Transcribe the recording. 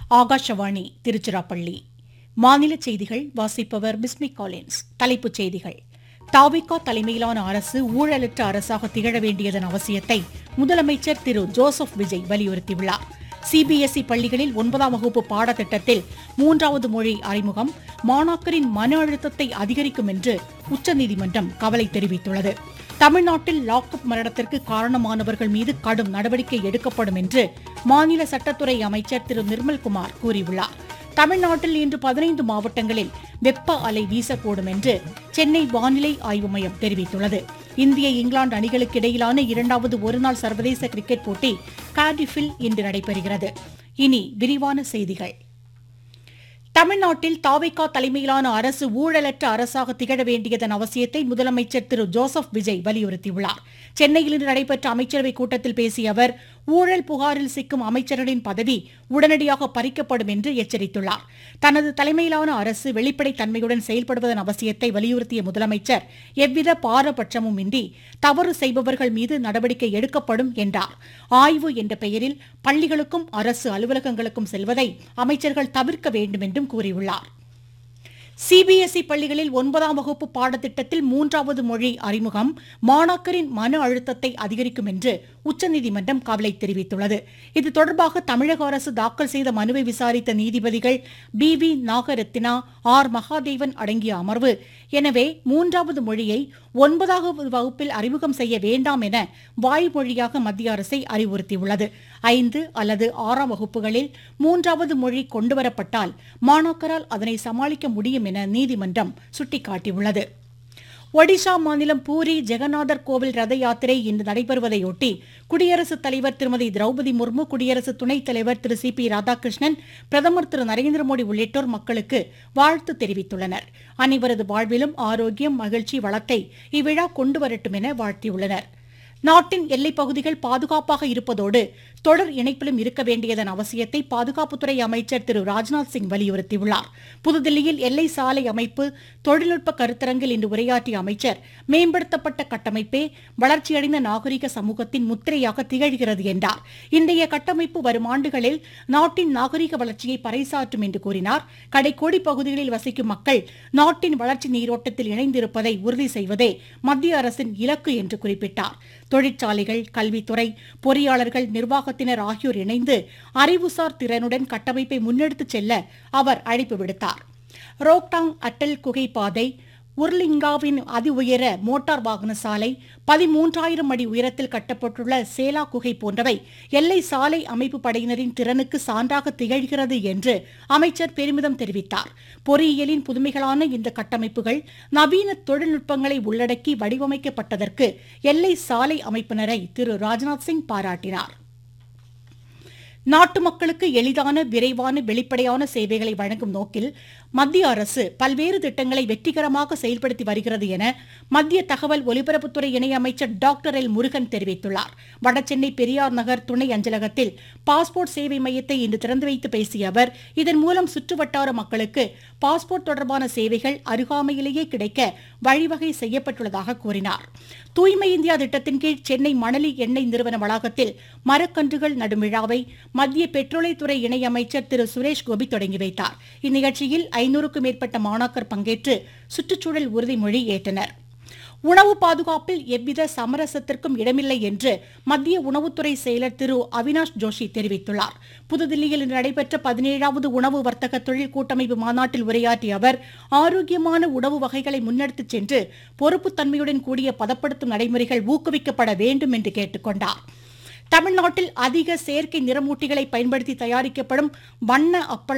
ஆகாஷவாணி திருச்சிராப்பள்ளி மாநில செய்திகள் வாசிப்பவர் பிஸ்மி காலின்ஸ் தலைப்புச் செய்திகள் தாவிகா தலைமையிலான அரசு ஊழலற்ற அரசாக திகழ வேண்டியதன் அவசியத்தை முதலமைச்சர் திரு ஜோசப் விஜய் வலியுறுத்தியுள்ளார் சிபிஎஸ்இ பள்ளிகளில் ஒன்பதாம் வகுப்பு பாடத்திட்டத்தில் மூன்றாவது மொழி அறிமுகம் மாணாக்கரின் மன அழுத்தத்தை அதிகரிக்கும் என்று உச்சநீதிமன்றம் கவலை தெரிவித்துள்ளது தமிழ்நாட்டில் லாக்அப் மரணத்திற்கு காரணமானவர்கள் மீது கடும் நடவடிக்கை எடுக்கப்படும் என்று மாநில சட்டத்துறை அமைச்சர் திரு நிர்மல்குமார் கூறியுள்ளார் தமிழ்நாட்டில் இன்று பதினைந்து மாவட்டங்களில் வெப்ப அலை வீசக்கூடும் என்று சென்னை வானிலை ஆய்வு மையம் தெரிவித்துள்ளது இந்திய இங்கிலாந்து அணிகளுக்கு இடையிலான இரண்டாவது ஒருநாள் சர்வதேச கிரிக்கெட் போட்டி கார்டிஃபில் இன்று நடைபெறுகிறது இனி விரிவான செய்திகள் தமிழ்நாட்டில் தாவைக்கா தலைமையிலான அரசு ஊழலற்ற அரசாக திகழ வேண்டியதன் அவசியத்தை முதலமைச்சர் திரு ஜோசப் விஜய் வலியுறுத்தியுள்ளார் சென்னையில் இன்று நடைபெற்ற அமைச்சரவைக் கூட்டத்தில் பேசிய அவர் ஊழல் புகாரில் சிக்கும் அமைச்சர்களின் பதவி உடனடியாக பறிக்கப்படும் என்று எச்சரித்துள்ளார் தனது தலைமையிலான அரசு வெளிப்படைத் தன்மையுடன் செயல்படுவதன் அவசியத்தை வலியுறுத்திய முதலமைச்சர் எவ்வித பாரபட்சமும் இன்றி தவறு செய்பவர்கள் மீது நடவடிக்கை எடுக்கப்படும் என்றார் ஆய்வு என்ற பெயரில் பள்ளிகளுக்கும் அரசு அலுவலகங்களுக்கும் செல்வதை அமைச்சர்கள் தவிர்க்க வேண்டும் என்றும் கூறியுள்ளார் சிபிஎஸ்இ பள்ளிகளில் ஒன்பதாம் வகுப்பு பாடத்திட்டத்தில் மூன்றாவது மொழி அறிமுகம் மாணாக்கரின் மன அழுத்தத்தை அதிகரிக்கும் என்று உச்சநீதிமன்றம் கவலை தெரிவித்துள்ளது இது தொடர்பாக தமிழக அரசு தாக்கல் செய்த மனுவை விசாரித்த நீதிபதிகள் B V Nagarathna R Mahadevan அடங்கிய அமர்வு எனவே மூன்றாவது மொழியை ஒன்பதாவது வகுப்பில் அறிமுகம் செய்ய வேண்டாம் என வாய்மொழியாக மத்திய அரசை அறிவுறுத்தியுள்ளது ஐந்து அல்லது ஆறாம் வகுப்புகளில் மூன்றாவது மொழி கொண்டுவரப்பட்டால் மாணாக்கரால் அதனை சமாளிக்க முடியும் என நீதிமன்றம் சுட்டிக்காட்டியுள்ளது ஒடிஷா மாநிலம் பூரி ஜெகநாதர் கோவில் ரத யாத்திரை இன்று நடைபெறுவதையொட்டி குடியரசுத் தலைவர் திருமதி திரௌபதி முர்மு குடியரசு துணைத் தலைவர் திரு சி பி ராதாகிருஷ்ணன் பிரதமர் திரு நரேந்திர மோடி உள்ளிட்டோர் மக்களுக்கு வாழ்த்து தெரிவித்துள்ளனர் அனைவரது வாழ்விலும் ஆரோக்கியம் மகிழ்ச்சி வளத்தை இவ்விழா கொண்டு வரட்டும் என வாழ்த்தியுள்ளனர் நாட்டின் எல்லைப் பகுதிகள் பாதுகாப்பாக இருப்பதோடு தொடர் இணைப்பிலும் இருக்க வேண்டியதன் அவசியத்தை பாதுகாப்புத்துறை அமைச்சர் திரு ராஜ்நாத் சிங் வலியுறுத்தியுள்ளார் புதுதில்லியில் எல்லை சாலை அமைப்பு தொழில்நுட்ப கருத்தரங்கில் இன்று உரையாற்றிய அமைச்சர் மேம்படுத்தப்பட்ட கட்டமைப்பே வளர்ச்சியடைந்த நாகரிக சமூகத்தின் முத்திரையாக திகழ்கிறது என்றார் இன்றைய கட்டமைப்பு வரும் ஆண்டுகளில் நாட்டின் நாகரிக வளர்ச்சியை பறைசாற்றும் என்று கூறினார் கடைக்கோடி பகுதிகளில் வசிக்கும் மக்கள் நாட்டின் வளர்ச்சி நீரோட்டத்தில் இணைந்திருப்பதை உறுதி செய்வதே மத்திய அரசின் இலக்கு என்று குறிப்பிட்டார் தொழிற்சாலைகள் கல்வித்துறை பொறியாளர்கள் நிர்வாகத்தினர் ஆகியோர் இணைந்து அறிவுசார் திறனுடன் கட்டமைப்பை முன்னெடுத்துச் செல்ல அவர் அழைப்பு விடுத்தார் ரோக்டாங் அட்டல் குகை பாதை உர்லிங்காவின் அதி உயர மோட்டார் வாகன சாலை பதிமூன்றாயிரம் அடி உயரத்தில் கட்டப்பட்டுள்ள சேலா குகை போன்றவை எல்லை சாலை அமைப்பு படையினரின் திறனுக்கு சான்றாக திகழ்கிறது என்று அமைச்சர் பெருமிதம் தெரிவித்தார் பொறியியலின் புதுமைகளான இந்த கட்டமைப்புகள் நவீன தொழில்நுட்பங்களை உள்ளடக்கி வடிவமைக்கப்பட்டதற்கு எல்லை சாலை அமைப்பினரை திரு ராஜ்நாத் சிங் பாராட்டினார் நாட்டு மக்களுக்கு எளிதான விரைவான வெளிப்படையான சேவைகளை வழங்கும் நோக்கில் மத்திய அரசு பல்வேறு திட்டங்களை வெற்றிகரமாக செயல்படுத்தி வருகிறது என மத்திய தகவல் ஒலிபரப்புத்துறை இணையமைச்சர் டாக்டர் எல் முருகன் தெரிவித்துள்ளார் வடசென்னை பெரியார் நகர் துணை அஞ்சலகத்தில் பாஸ்போர்ட் சேவை மையத்தை இன்று திறந்து வைத்து பேசிய அவர் இதன் மூலம் சுற்றுவட்டார மக்களுக்கு பாஸ்போர்ட் தொடர்பான சேவைகள் அருகாமையிலேயே கிடைக்க வழிவகை செய்யப்பட்டுள்ளதாக கூறினார் தூய்மை இந்தியா திட்டத்தின் கீழ் சென்னை மணலி எண்ணெய் நிறுவன வளாகத்தில் மரக்கன்றுகள் நடும் விழாவை மத்திய பெட்ரோலியத்துறை இணையமைச்சர் திரு சுரேஷ் கோபி தொடங்கி வைத்தார் இந்நிகழ்ச்சியில் ஐநூறுக்கும் மேற்பட்ட மாணாக்கர் பங்கேற்று சுற்றுச்சூழல் உறுதிமொழி ஏற்றனர் உணவு பாதுகாப்பில் எவ்வித சமரசத்திற்கும் இடமில்லை என்று மத்திய உணவுத்துறை செயலர் திரு அவினாஷ் ஜோஷி தெரிவித்துள்ளார் புதுதில்லியில் இன்று நடைபெற்ற பதினேழாவது உணவு வர்த்தக தொழில் கூட்டமைப்பு மாநாட்டில் உரையாற்றிய அவர் ஆரோக்கியமான உணவு வகைகளை முன்னெடுத்துச் சென்று பொறுப்புத்தன்மையுடன் கூடிய பதப்படுத்தும் நடைமுறைகள் ஊக்குவிக்கப்பட வேண்டும் என்று கேட்டுக் கொண்டார் தமிழ்நாட்டில் அதிக செயற்கை நிறமூட்டிகளை பயன்படுத்தி தயாரிக்கப்படும் வண்ண அப்பள